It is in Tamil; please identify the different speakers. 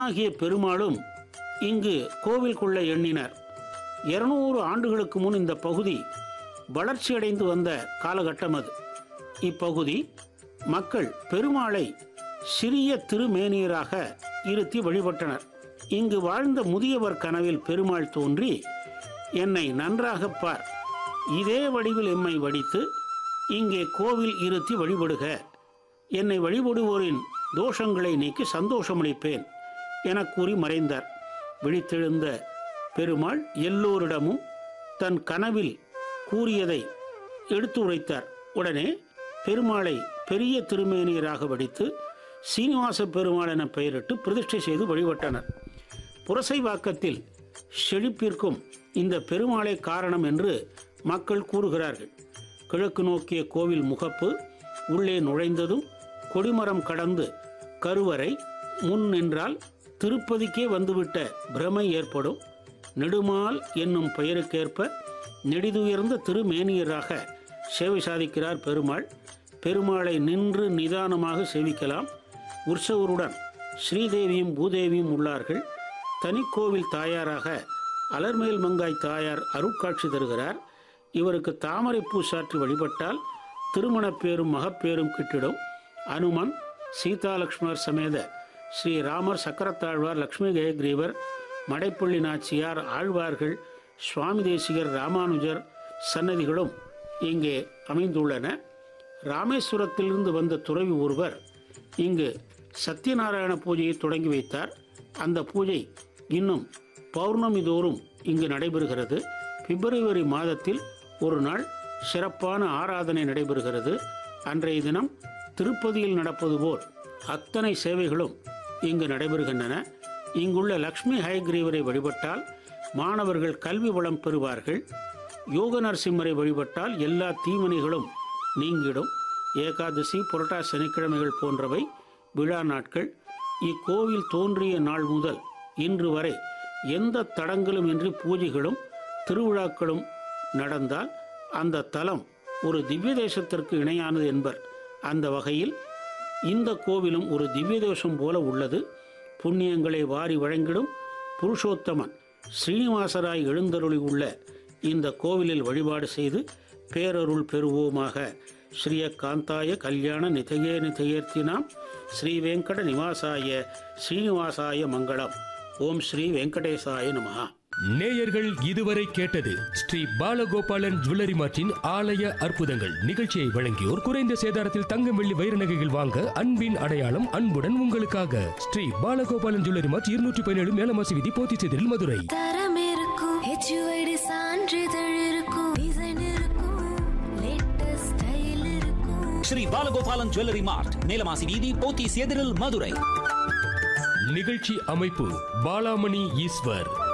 Speaker 1: ஆகிய பெருமாளும் இங்கு கோவில் கொள்ள எண்ணினர் இருநூறு ஆண்டுகளுக்கு முன் இந்த பகுதி வளர்ச்சியடைந்து வந்த காலகட்டம் அது இப்பகுதி மக்கள் பெருமாளை சிறிய திருமேனியராக இருத்தி வழிபட்டனர் இங்கு வாழ்ந்த முதியவர் கனவில் பெருமாள் தோன்றி என்னை நன்றாகப் பார் இதே வடிவில் எம்மை வடித்து இங்கே கோவில் இருத்தி வழிபடுக என்னை வழிபடுவோரின் தோஷங்களை நீக்கி சந்தோஷமளிப்பேன் எனக் கூறி மறைந்தார் விழித்தெழுந்த பெருமாள் எல்லோரிடமும் தன் கனவில் கூறியதை எடுத்து உரைத்தார் உடனே பெருமாளை பெரிய திருமேனியராக வடித்து சீனிவாச பெருமாள் என பெயரிட்டு பிரதிஷ்டை செய்து வழிபட்டனர் புரசைவாக்கத்தில் செழிப்பிற்கும் இந்த பெருமாளே காரணம் என்று மக்கள் கூறுகிறார்கள் கிழக்கு நோக்கிய கோவில் முகப்பு உள்ளே நுழைந்ததும் கொடிமரம் கடந்து கருவறை முன் நின்றால் திருப்பதிக்கே வந்துவிட்ட பிரமை ஏற்படும் நெடுமால் என்னும் பெயருக்கேற்ப நெடிதுயர்ந்த திருமேனியராக சேவை சாதிக்கிறார் பெருமாள் பெருமாளை நின்று நிதானமாக சேவிக்கலாம் உற்சவருடன் ஸ்ரீதேவியும் பூதேவியும் உள்ளார்கள் தனிக்கோவில் தாயாராக அலர்மேல் மங்காய் தாயார் அருட்காட்சி தருகிறார் இவருக்கு தாமரை பூ சாற்றி வழிபட்டால் திருமணப்பேரும் மகப்பேரும் கிட்டிடும் அனுமன் சீதாலக்ஷ்மணர் சமேத ஸ்ரீ ராமர் சக்கரத்தாழ்வார் லக்ஷ்மி ஜெயக்ரீவர் மடைப்பள்ளி நாச்சியார் ஆழ்வார்கள் சுவாமி தேசிகர் ராமானுஜர் சன்னதிகளும் இங்கே அமைந்துள்ளன ராமேஸ்வரத்திலிருந்து வந்த துறவி ஒருவர் இங்கு சத்யநாராயண பூஜையை தொடங்கி வைத்தார் அந்த பூஜை இன்னும் பௌர்ணமி தோறும் இங்கு நடைபெறுகிறது பிப்ரவரி மாதத்தில் ஒரு நாள் சிறப்பான ஆராதனை நடைபெறுகிறது அன்றைய தினம் திருப்பதியில் நடப்பது போல் அத்தனை சேவைகளும் இங்கு நடைபெறுகின்றன இங்குள்ள லக்ஷ்மி ஹயக்ரீவரை வழிபட்டால் மாணவர்கள் கல்வி வளம் பெறுவார்கள் யோக நரசிம்மரை வழிபட்டால் எல்லா தீவினைகளும் நீங்கிடும் ஏகாதசி புரட்டா சனிக்கிழமைகள் போன்றவை விழா நாட்கள் இக்கோவில் தோன்றிய நாள் முதல் இன்று வரை எந்த தடங்களும் இன்றி பூஜைகளும் திருவிழாக்களும் நடந்தால் அந்த தலம் ஒரு திவ்ய தேசத்திற்கு இணையானது என்பர் அந்த வகையில் இந்த கோவிலும் ஒரு திவ்ய தேசம் போல உள்ளது புண்ணியங்களை வாரி வழங்கிடும் புருஷோத்தமன் ஸ்ரீனிவாசராய் எழுந்தருளி உள்ள இந்த கோவிலில் வழிபாடு செய்து பேரருள் பெறுவோமாக ஸ்ரீய காந்தாய கல்யாண நிதையே நிதையேர்த்தினாம் ஸ்ரீ வெங்கட நிவாசாய ஸ்ரீனிவாசாய மங்களம் ஓம் ஸ்ரீ வெங்கடேசாய நமஹா
Speaker 2: நேயர்கள் இதுவரை கேட்டது ஸ்ரீ பாலகோபாலன் ஜுவல்லரி மார்ட்டின் ஆலய அற்புதங்கள் நிகழ்ச்சியை வழங்கியோர் குறைந்த சேதாரத்தில் தங்கம் வெள்ளி வைர நகைகள் வாங்க அன்பின் அடையாளம் அன்புடன் உங்களுக்காக ஸ்ரீ பாலகோபாலன் ஜுவல்லரி மார்ட் இருநூற்றி பதினேழு மேலமாசி விதி போத்திச்செதில் மதுரை
Speaker 3: தரம் இருக்கும் ஹெச்யூஐடி சான்றிதழ் இருக்கும் டிசைன் இருக்கும் லேட்டஸ்ட் ஸ்டைல் இருக்கும்
Speaker 4: ஸ்ரீ பாலகோபாலன் ஜுவல்லரி மார்ட் நீலமாசி வீதி போத்தீஸ் எதிரில் மதுரை
Speaker 2: நிகழ்ச்சி அமைப்பு பாலாமணி ஈஸ்வர்